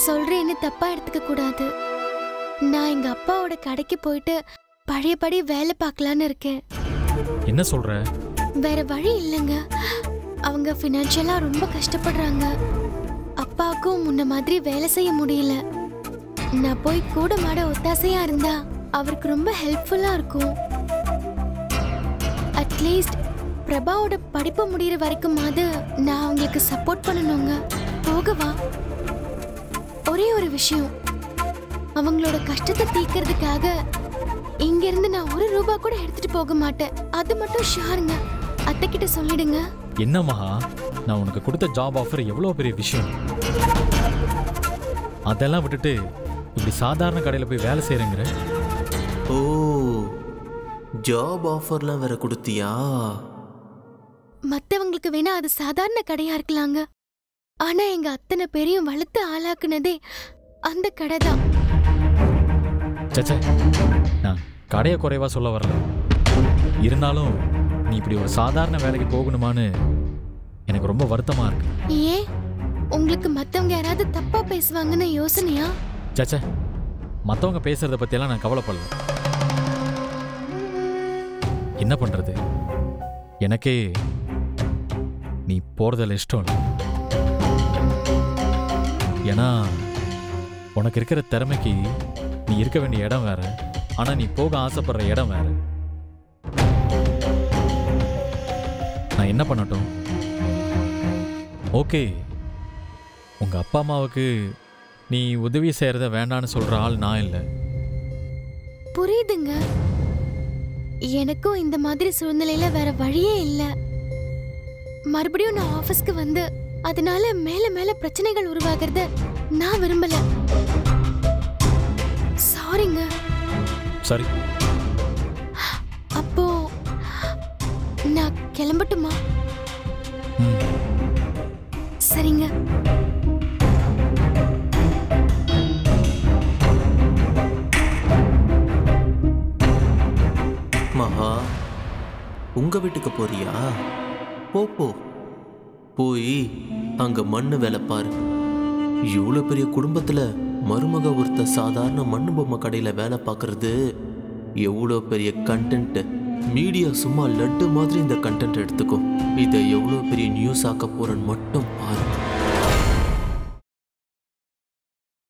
சொல்றேன்னு தப்பா எடுத்துக்க கூடாது நான் எங்க அப்பாவோட கடைக்கு போயிட்டு பழையபடி வேலை பார்க்கலான்னு இருக்கேன் என்ன சொல்ற வேற வழி இல்லைங்க அவங்க ஃபினான்ஷியலா ரொம்ப கஷ்டப்படுறாங்க அப்பாவுக்கும் முன்ன மாதிரி வேலை செய்ய முடியல நான் போய் கூட மாட ஒத்தாசையா இருந்தா அவருக்கு ரொம்ப ஹெல்ப்ஃபுல்லா இருக்கும் அட்லீஸ்ட் பிரபாவோட படிப்பு முடியிற வரைக்குமாவது நான் அவங்களுக்கு சப்போர்ட் பண்ணணுங்க போகவா ஒரே ஒரு விஷயம் அவங்களோட கஷ்டத்தை தீர்க்கறதுக்காக இங்க இருந்து நான் ஒரு ரூபா கூட எடுத்துட்டு போக மாட்டேன் அது மட்டும் ஷாருங்க அத்தை கிட்ட சொல்லிடுங்க என்ன மகா நான் உனக்கு கொடுத்த ஜாப் ஆஃபர் எவ்வளோ பெரிய விஷயம் அதெல்லாம் விட்டுட்டு இப்படி சாதாரண கடையில் போய் வேலை செய்கிறேங்கிற ஓ ஜாப் ஆஃபர்லாம் வேற கொடுத்தியா மத்தவங்களுக்கு வேணா அது சாதாரண கடையா இருக்கலாங்க ஆனா எங்க அத்தனை பேரையும் வளர்த்து ஆளாக்குனதே அந்த கடை தான் சச்சே நான் கடையை குறைவா சொல்ல வரல இருந்தாலும் நீ இப்படி ஒரு சாதாரண வேலைக்கு போகணுமான்னு எனக்கு ரொம்ப வருத்தமா இருக்கு ஏன் உங்களுக்கு மத்தவங்க யாராவது தப்பா பேசுவாங்கன்னு யோசனையா சச்சே மற்றவங்க பேசுறத பற்றியெல்லாம் நான் கவலைப்படல என்ன பண்றது எனக்கே நீ போறதில் இஷ்டம் இல்லை ஏன்னா உனக்கு இருக்கிற திறமைக்கு நீ இருக்க வேண்டிய இடம் வேற ஆனா நீ போக ஆசைப்படுற இடம் வேற நான் என்ன பண்ணட்டும் ஓகே உங்க அப்பா அம்மாவுக்கு நீ உதவி செய்யறத வேண்டான்னு சொல்ற ஆள் நான் இல்லை புரியுதுங்க எனக்கும் இந்த மாதிரி சூழ்நிலையில வேற வழியே இல்ல மறுபடியும் நான் ஆபீஸ்க்கு வந்து அதனால மேல மேல பிரச்சனைகள் உருவாகிறத நான் விரும்பல சாரிங்க சரி அப்போ நான் கிளம்பட்டுமா ம் சரிங்க மகா உங்க வீட்டுக்கு போறியா போ போ போய் அங்க மண்ணு வேலை பாரு இவ்வளோ பெரிய குடும்பத்துல மருமக ஒருத்த சாதாரண மண்ணு பொம்மை கடையில வேலை பார்க்கறது எவ்வளோ பெரிய கண்டென்ட் மீடியா சும்மா லட்டு மாதிரி இந்த கண்டென்ட் எடுத்துக்கோ இதை எவ்வளோ பெரிய நியூஸ் ஆக்க போறேன்னு மட்டும் பாரு